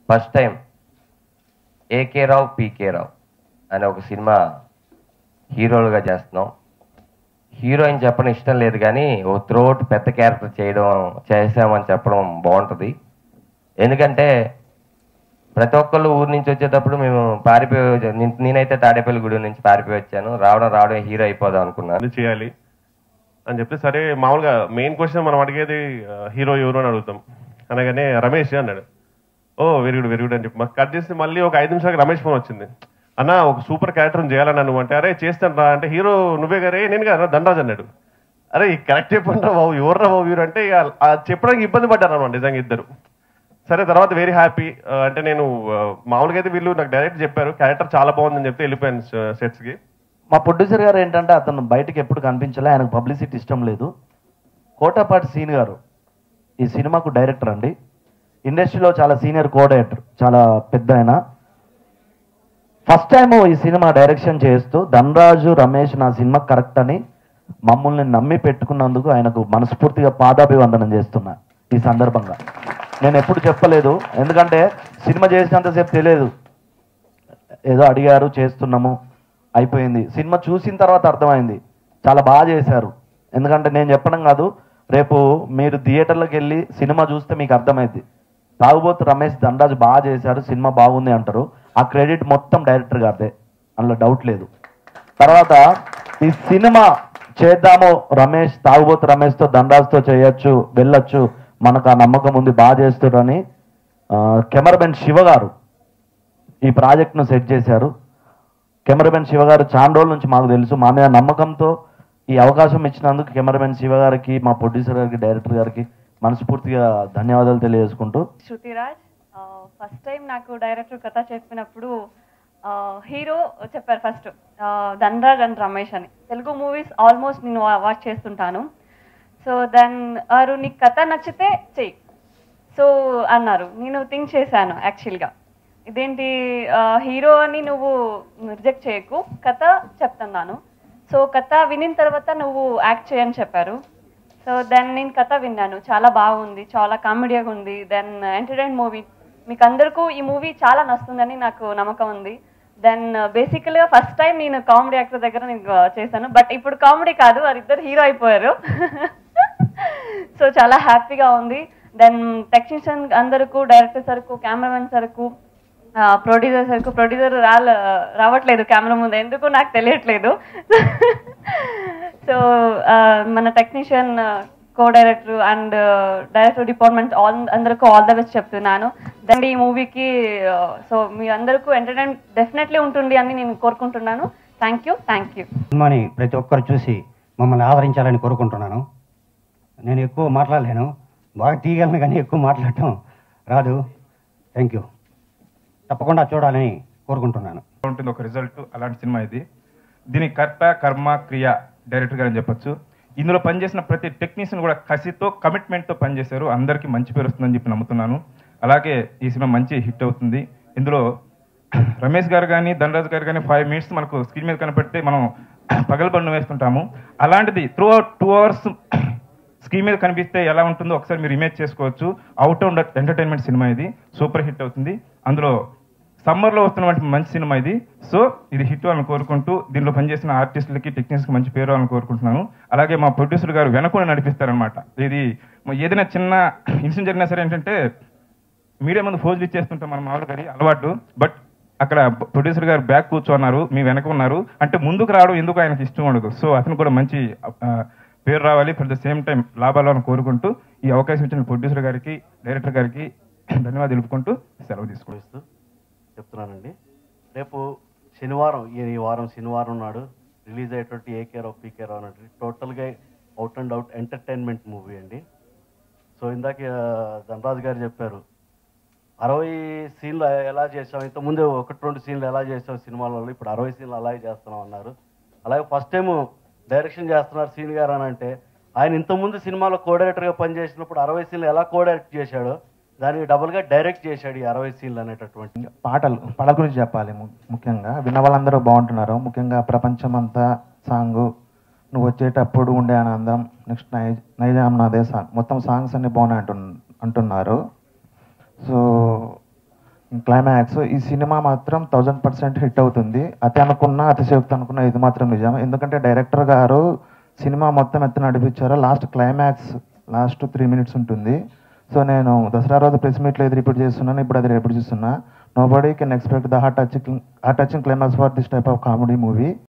first time A K Rao P K Rao అనే ఒక cinema హీరోలుగా చేస్తున్నాం హీరోయిన్ చెప్పడం ఇష్టం లేదు కానీ ఓ త్రోట్ పెద్ద క్యారెక్టర్ చేయడం చేసామని చెప్పడం బాగుంటుంది ఎందుకంటే ప్రతి ఒక్కళ్ళు ఊరు నుంచి వచ్చేటప్పుడు మేము పారిపోయి నే- నేనైతే తాడేపల్లి గుడి నుంచి పారిపోయి వచ్చాను రావడం రావడం హీరో అయిపోదాం అనుకున్నాను అన్ని చేయాలి అని చెప్తే సరే మామూలుగా మెయిన్ క్వశ్చన్ మనం అడిగేది హీరో ఎవరు అని అడుగుతాం అనగానే రమేష్ అన్నాడు oh very good very good అని చెప్పి మాకు కట్ చేస్తే మళ్ళీ ఒక ఐదు నిమిషాలకు రమేష్ ఫోన్ వచ్చింది అన్న ఒక సూపర్ క్యారెక్టర్ చేయాలని నువ్వు అంటే అరే చేస్తాను రా అంటే హీరో నువ్వే గారే నేను కదా దండరాజ్ అన్నాడు అరే కరెక్ట్ చెప్పండి రా బాబు ఎవర్రా బాబు వీరు అంటే ఇక ఆ చెప్పడానికి ఇబ్బంది పడ్డారు అన్నమాట నిజంగా ఇద్దరు సరే తర్వాత వెరీ హ్యాపీ అంటే నేను ఆ, మామూలుగా అయితే వీళ్ళు నాకు డైరెక్ట్ చెప్పారు క్యారెక్టర్ చాలా బాగుందని చెప్తే వెళ్ళిపోయాను సెట్స్ కి మా ప్రొడ్యూసర్ గారు ఏంటంటే అతను బయటకు ఎప్పుడు కనిపించలే ఆయనకు పబ్లిసిటీ ఇష్టం లేదు కోటపాటి సీన్ గారు ఈ సినిమాకు డైరెక్టర్ అండి ఇండస్ట్రీలో చాలా సీనియర్ కో డైరెక్టర్ చాలా పెద్ద ఆయన ఫస్ట్ టైం ఈ సినిమా డైరెక్షన్ చేస్తూ ధనరాజు రమేష్ నా సినిమా కరెక్ట్ అని మమ్మల్ని నమ్మి పెట్టుకున్నందుకు ఆయనకు మనస్ఫూర్తిగా పాదాభివందనం చేస్తున్నా ఈ సందర్భంగా నేను ఎప్పుడు చెప్పలేదు ఎందుకంటే సినిమా చేసినంతసేపు తెలియదు ఏదో అడిగారు చేస్తున్నాము అయిపోయింది సినిమా చూసిన తర్వాత అర్థమైంది చాలా బాగా చేశారు ఎందుకంటే నేను చెప్పడం కాదు రేపు మీరు థియేటర్లకు వెళ్ళి సినిమా చూస్తే మీకు అర్థమైంది తాగుబోతు రమేష్ దండాజ్ బాగా చేశారు సినిమా బాగుంది అంటారు ఆ క్రెడిట్ మొత్తం డైరెక్టర్ గారిదే అందులో డౌట్ లేదు తర్వాత ఈ సినిమా చేద్దాము రమేష్ తాగుబోతు రమేష్తో దండాజ్తో చేయొచ్చు వెళ్ళొచ్చు మనకు ఆ నమ్మకం ఉంది బాగా చేస్తారని కెమెరామెన్ శివ గారు ఈ ప్రాజెక్ట్ను సెట్ చేశారు కెమెరామెన్ శివ గారు చాలా రోజుల నుంచి మాకు తెలుసు మా మీద నమ్మకంతో ఈ అవకాశం ఇచ్చినందుకు కెమెరామెన్ శివ గారికి మా ప్రొడ్యూసర్ గారికి డైరెక్టర్ గారికి మనస్ఫూర్తిగా ధన్యవాదాలు తెలియజేసుకుంటూ శృతిరాజ్ ఫస్ట్ టైం నాకు డైరెక్టర్ కథ చెప్పినప్పుడు హీరో చెప్పారు ఫస్ట్ ధనరాజ్ అండ్ రమేష్ అని తెలుగు మూవీస్ ఆల్మోస్ట్ నేను వాచ్ చేస్తుంటాను సో దెన్ వారు నీకు కథ నచ్చితే చెయ్యి సో అన్నారు నేను థింక్ చేశాను యాక్చువల్గా ఇదేంటి హీరో అని నువ్వు రిజెక్ట్ చేయకు కథ చెప్తున్నాను సో కథ వినిన తర్వాత నువ్వు యాక్ట్ చేయని చెప్పారు సో దెన్ నేను కథ విన్నాను చాలా బాగుంది చాలా కామెడీగా ఉంది దెన్ ఎంటర్టైన్ మూవీ మీకు అందరికీ ఈ మూవీ చాలా నచ్చుతుందని నాకు నమ్మకం ఉంది దెన్ బేసికల్గా ఫస్ట్ టైం నేను కామెడీ యాక్టర్ దగ్గర నేను చేశాను బట్ ఇప్పుడు కామెడీ కాదు వారిద్దరు హీరో అయిపోయారు సో చాలా హ్యాపీగా ఉంది దెన్ టెక్నీషియన్ అందరికీ డైరెక్టర్ సరుకు కెమెరామెన్ సరుకు ప్రొడ్యూసర్ సరుకు ప్రొడ్యూసర్ రాల రావట్లేదు కెమెరా ముందు ఎందుకు నాకు తెలియట్లేదు సో మన technician co director and director department all అందరికీ ఆల్ ద బెస్ట్ చెప్తున్నాను దెన్ ఈ మూవీకి సో మీ అందరికీ ఎంటర్టైన్ డెఫినెట్లీ ఉంటుంది అని నేను కోరుకుంటున్నాను థ్యాంక్ యూ థ్యాంక్ యూ సినిమాని ప్రతి ఒక్కరు చూసి మమ్మల్ని ఆదరించాలని కోరుకుంటున్నాను నేను ఎక్కువ మాట్లాడలేను బాగా తీయగలను కానీ ఎక్కువ మాట్లాడటం రాదు థ్యాంక్ యూ తప్పకుండా చూడాలని కోరుకుంటున్నాను ఉంటుంది ఒక రిజల్ట్ అలాంటి సినిమా ఇది దీని కర్త కర్మ క్రియ డైరెక్టర్ గారు అని చెప్పొచ్చు ఇందులో పనిచేసిన ప్రతి టెక్నీషియన్ కూడా కసితో కమిట్మెంట్తో పనిచేశారు అందరికీ మంచి పేరు వస్తుందని చెప్పి నమ్ముతున్నాను అలాగే ఈ సినిమా మంచి హిట్ అవుతుంది ఇందులో రమేష్ గారు కానీ ధనరాజ్ గారు కానీ ఫైవ్ మినిట్స్ మనకు స్క్రీన్ మీద కనపడితే మనం పగలబండు వేస్తుంటాము అలాంటిది throughout two hours screen మీద కనిపిస్తే ఎలా ఉంటుందో ఒకసారి మీరు ఇమేజ్ చేసుకోవచ్చు అవుట్ ఆఫ్ ఎంటర్టైన్మెంట్ సినిమా ఇది సూపర్ హిట్ అవుతుంది అందులో సమ్మర్లో వస్తున్నటువంటి మంచి సినిమా ఇది సో ఇది హిట్ అవ్వాలని కోరుకుంటూ దీనిలో పనిచేసిన ఆర్టిస్టులకి టెక్నీషియన్స్కి మంచి పేరు అవ్వాలని కోరుకుంటున్నాను అలాగే మా ప్రొడ్యూసర్ గారు వెనకుండా నడిపిస్తారనమాట ఇది ఏదైనా చిన్న ఇన్సిడెంట్ జరిగినా సరే ఏంటంటే మీడియా ముందు ఫోజులు ఇచ్చేస్తుంటాం మన మామూలుగా అది అలవాటు బట్ అక్కడ ప్రొడ్యూసర్ గారు బ్యాక్ కూర్చోన్నారు మీ వెనక ఉన్నారు అంటే ముందుకు రావడం ఎందుకు ఆయనకి ఇష్టం ఉండదు సో అతను కూడా మంచి ఆ, పేరు రావాలి ఫర్ ద సేమ్ టైం లాభాలను కోరుకుంటూ ఈ అవకాశం ఇచ్చిన ప్రొడ్యూసర్ గారికి డైరెక్టర్ గారికి ధన్యవాదాలు తెలుపుకుంటూ సెలవు తీసుకుంటాం చెప్తున్నానండి రేపు శనివారం ఈ ఈ వారం శనివారం నాడు రిలీజ్ అయ్యేటువంటి A care of P care అన్నట్టు టోటల్గా out and out entertainment movie అండి సో ఇందాక ఆ, ధనరాజు గారు చెప్పారు అరవై సీన్లు ఎలా చేసాం ఇంతకుముందు ఒకటి రెండు సీన్లు ఎలా చేసాం సినిమాలలో ఇప్పుడు అరవై సీన్లు అలాగే చేస్తున్నాం అన్నారు అలాగే ఫస్ట్ టైం డైరెక్షన్ చేస్తున్నారు సీన్ గారు అని అంటే ఆయన ఇంతకుముందు సినిమాలో కోడైరెక్టర్గా పనిచేసినప్పుడు అరవై సీన్లు ఎలా కోడైరెక్ట్ చేశాడో దానికి డబుల్గా డైరెక్ట్ చేశాడు ఈ అరవై సీన్లు అనేటటువంటి పాటలు పాటల గురించి చెప్పాలి ము- ముఖ్యంగా విన్న వాళ్ళందరూ బాగుంటున్నారు ముఖ్యంగా ప్రపంచం అంతా సాంగ్ నువ్వు వచ్చేటప్పుడు ఉండే ఆనందం నెక్స్ట్ నై నైజాం నాదే సాంగ్ మొత్తం సాంగ్స్ అన్ని బాగున్నాయి అంటు అంటున్నారు సో క్లైమాక్స్ ఈ సినిమా మాత్రం థౌజండ్ పర్సెంట్ హిట్ అవుతుంది అతి అనుకున్న అతిశయోక్తి అనుకున్న ఇది మాత్రం నిజం ఎందుకంటే డైరెక్టర్ గారు సినిమా మొత్తం ఎత్తున నడిపించారు last climax last three minutes ఉంటుంది సో నేను దసరా రోజు ప్రెస్ మీట్లో ఇది రిపీట్ చేస్తున్నాను ఇప్పుడు అది రిపీట్ చేస్తున్నా nobody can expect the heart touching heart touching climax for this type of comedy movie